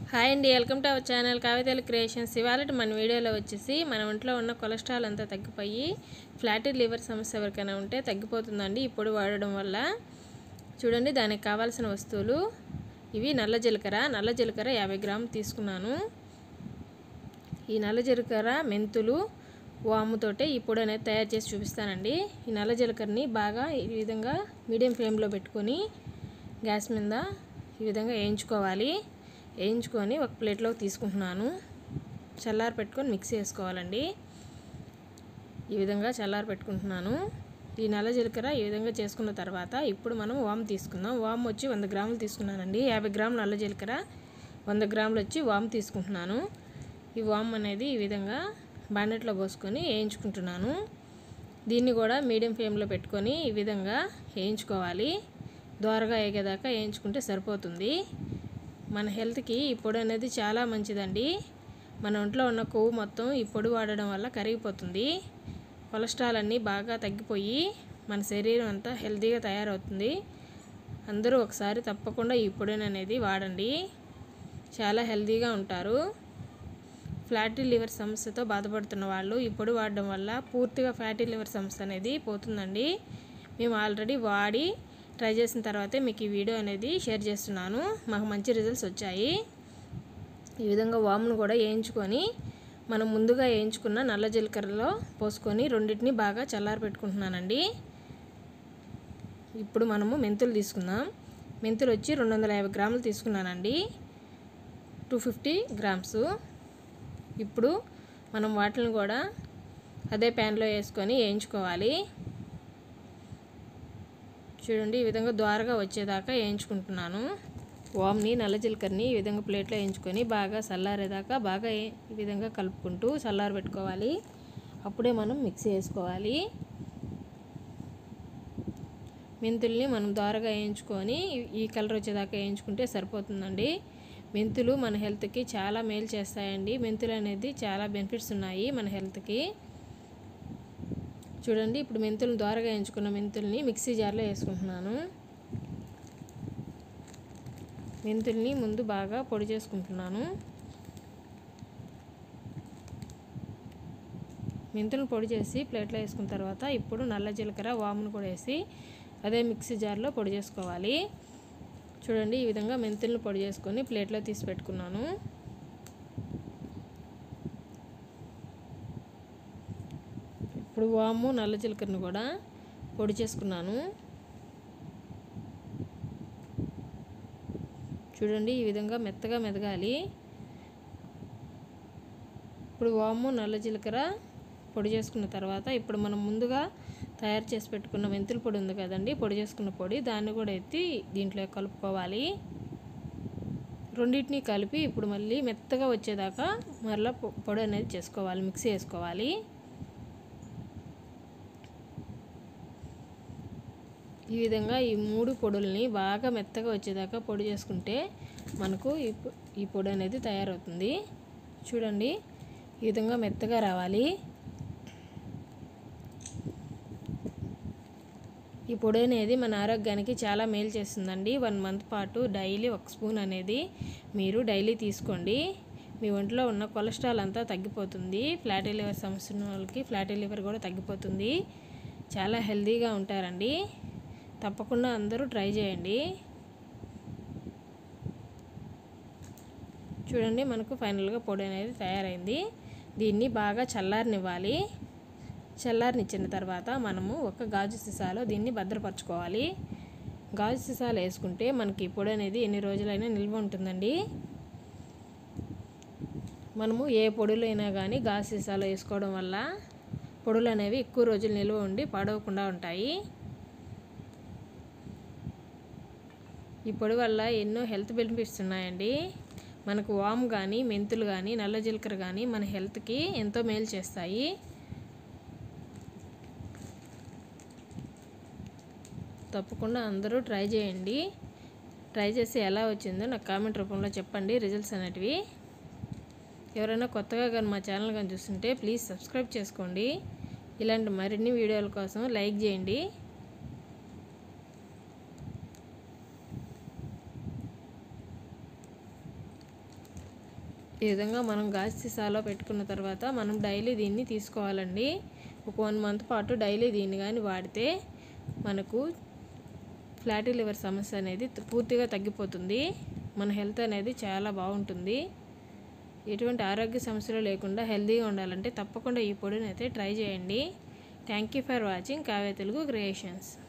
hi అండి welcome to our channel కావితల creations ఇవాళ మన వీడియోలో వచ్చేసి మన ఒంట్లో ఉన్న కొలెస్ట్రాల్ అంతా తగ్గిపోయి ఫ్లాటీ లివర్ సమస్య ఎవరికైనా ఉంటే తగ్గిపోతుందండి ఈ పొడి వాడడం వల్ల చూడండి దానికి కావాల్సిన వస్తువులు ఇవి నల్ల జీలకర్ర నల్ల జీలకర్ర యాభై గ్రాములు తీసుకున్నాను ఈ నల్ల జీలకర్ర మెంతులు వాముతోటే ఈ పొడి అనేది తయారు చేసి చూపిస్తానండి ఈ నల్ల జీలకర్రని బాగా ఈ విధంగా మీడియం ఫ్లేమ్లో పెట్టుకొని గ్యాస్ మీద ఈ విధంగా వేయించుకోవాలి వేయించుకొని ఒక ప్లేట్లోకి తీసుకుంటున్నాను చల్లారి పెట్టుకొని మిక్సీ వేసుకోవాలండి ఈ విధంగా చల్లారి పెట్టుకుంటున్నాను ఈ నల్ల జీలకర్ర ఈ విధంగా చేసుకున్న తర్వాత ఇప్పుడు మనం వాము తీసుకుందాం వాము వచ్చి వంద గ్రాములు తీసుకున్నానండి యాభై గ్రాములు నల్ల జీలకర్ర వంద గ్రాములు వచ్చి వాము తీసుకుంటున్నాను ఈ వాము అనేది ఈ విధంగా బాండెట్లో పోసుకొని వేయించుకుంటున్నాను దీన్ని కూడా మీడియం ఫ్లేమ్లో పెట్టుకొని ఈ విధంగా వేయించుకోవాలి దోరగా వేగేదాకా వేయించుకుంటే సరిపోతుంది మన హెల్త్కి ఈ పొడి అనేది చాలా మంచిదండి మన ఒంట్లో ఉన్న కొవ్వు మొత్తం ఈ పొడి వాడడం వల్ల కరిగిపోతుంది కొలెస్ట్రాల్ అన్నీ బాగా తగ్గిపోయి మన శరీరం అంతా హెల్తీగా తయారవుతుంది అందరూ ఒకసారి తప్పకుండా ఈ పొడిని అనేది వాడండి చాలా హెల్తీగా ఉంటారు ఫ్లాటీ లివర్ సమస్యతో బాధపడుతున్న వాళ్ళు ఈ పొడి వాడడం వల్ల పూర్తిగా ఫ్యాటీ లివర్ సమస్య అనేది పోతుందండి మేము ఆల్రెడీ వాడి ట్రై చేసిన తర్వాతే మీకు ఈ వీడియో అనేది షేర్ చేస్తున్నాను మాకు మంచి రిజల్ట్స్ వచ్చాయి ఈ విధంగా వామును కూడా వేయించుకొని మనం ముందుగా వేయించుకున్న నల్ల జీలకర్రలో పోసుకొని రెండింటిని బాగా చల్లారి పెట్టుకుంటున్నానండి ఇప్పుడు మనము మెంతులు తీసుకుందాం మెంతులు వచ్చి రెండు వందల యాభై గ్రాములు తీసుకున్నానండి టూ ఫిఫ్టీ గ్రామ్స్ ఇప్పుడు మనం వాటిని కూడా అదే ప్యాన్లో వేసుకొని వేయించుకోవాలి చూడండి ఈ విధంగా ద్వారగా వచ్చేదాకా వేయించుకుంటున్నాను వామ్ని నల్ల జీలకర్రని ఈ విధంగా ప్లేట్లో వేయించుకొని బాగా చల్లారేదాకా బాగా ఈ విధంగా కలుపుకుంటూ చల్లారి పెట్టుకోవాలి అప్పుడే మనం మిక్సీ వేసుకోవాలి మెంతుల్ని మనం ద్వారగా వేయించుకొని ఈ కలర్ వచ్చేదాకా వేయించుకుంటే సరిపోతుందండి మెంతులు మన హెల్త్కి చాలా మేలు చేస్తాయండి మెంతులు అనేది చాలా బెనిఫిట్స్ ఉన్నాయి మన హెల్త్కి చూడండి ఇప్పుడు మెంతులను ద్వారగా వేయించుకున్న మెంతుల్ని మిక్సీ జార్లో వేసుకుంటున్నాను మెంతుల్ని ముందు బాగా పొడి చేసుకుంటున్నాను మెంతులను పొడి చేసి ప్లేట్లో వేసుకున్న తర్వాత ఇప్పుడు నల్ల జీలకర్ర వామును కూడా వేసి అదే మిక్సీ జార్లో పొడి చేసుకోవాలి చూడండి ఈ విధంగా మెంతులను పొడి చేసుకొని ప్లేట్లో తీసి పెట్టుకున్నాను ఇప్పుడు వాము నల్ల జీలకర్రను కూడా పొడి చేసుకున్నాను చూడండి ఈ విధంగా మెత్తగా మెదగాలి ఇప్పుడు వాము నల్ల జీలకర్ర పొడి చేసుకున్న తర్వాత ఇప్పుడు మనం ముందుగా తయారు చేసి పెట్టుకున్న మెంతుల పొడి ఉంది కదండి పొడి చేసుకున్న పొడి దాన్ని కూడా ఎత్తి దీంట్లో కలుపుకోవాలి రెండింటిని కలిపి ఇప్పుడు మళ్ళీ మెత్తగా వచ్చేదాకా మరలా పొడి అనేది చేసుకోవాలి మిక్సీ వేసుకోవాలి ఈ విధంగా ఈ మూడు పొడుల్ని బాగా మెత్తగా వచ్చేదాకా పొడి చేసుకుంటే మనకు ఈ ఈ పొడి అనేది తయారవుతుంది చూడండి ఈ విధంగా మెత్తగా రావాలి ఈ పొడి అనేది మన ఆరోగ్యానికి చాలా మేలు చేస్తుందండి వన్ మంత్ పాటు డైలీ ఒక స్పూన్ అనేది మీరు డైలీ తీసుకోండి మీ ఒంట్లో ఉన్న కొలెస్ట్రాల్ అంతా తగ్గిపోతుంది ఫ్లాటీ లివర్ సమస్య ఉన్న వాళ్ళకి ఫ్లాటీ లివర్ కూడా తగ్గిపోతుంది చాలా హెల్తీగా ఉంటారండి తప్పకుండా అందరూ ట్రై చేయండి చూడండి మనకు ఫైనల్గా పొడి అనేది తయారైంది దీన్ని బాగా చల్లారనివ్వాలి చల్లారనిచ్చిన తర్వాత మనము ఒక గాజు సీసాలో దీన్ని భద్రపరచుకోవాలి గాజు సీసాలు వేసుకుంటే మనకి పొడి అనేది ఎన్ని రోజులైనా నిల్వ ఉంటుందండి మనము ఏ పొడులైనా కానీ గాజు సీసాలో వేసుకోవడం వల్ల పొడులు అనేవి ఎక్కువ రోజులు నిల్వ ఉండి పాడవకుండా ఉంటాయి ఈ పొడి వల్ల ఎన్నో హెల్త్ బెనిఫిట్స్ ఉన్నాయండి మనకు వామ్ కానీ మెంతులు కానీ నల్ల జీలకర్ర కానీ మన హెల్త్కి ఎంతో మేలు చేస్తాయి తప్పకుండా అందరూ ట్రై చేయండి ట్రై చేసి ఎలా వచ్చిందో నాకు కామెంట్ రూపంలో చెప్పండి రిజల్ట్స్ అనేటివి ఎవరైనా కొత్తగా కానీ మా ఛానల్ కానీ చూస్తుంటే ప్లీజ్ సబ్స్క్రైబ్ చేసుకోండి ఇలాంటి మరిన్ని వీడియోల కోసం లైక్ చేయండి ఈ విధంగా మనం గాజు సీసాలో పెట్టుకున్న తర్వాత మనం డైలీ దీన్ని తీసుకోవాలండి ఒక వన్ మంత్ పాటు డైలీ దీన్ని కానీ వాడితే మనకు ఫ్లాటీ లివర్ సమస్య అనేది పూర్తిగా తగ్గిపోతుంది మన హెల్త్ అనేది చాలా బాగుంటుంది ఎటువంటి ఆరోగ్య సమస్యలు లేకుండా హెల్తీగా ఉండాలంటే తప్పకుండా ఈ పొడిని అయితే ట్రై చేయండి thank you for watching Kavya Telugu creations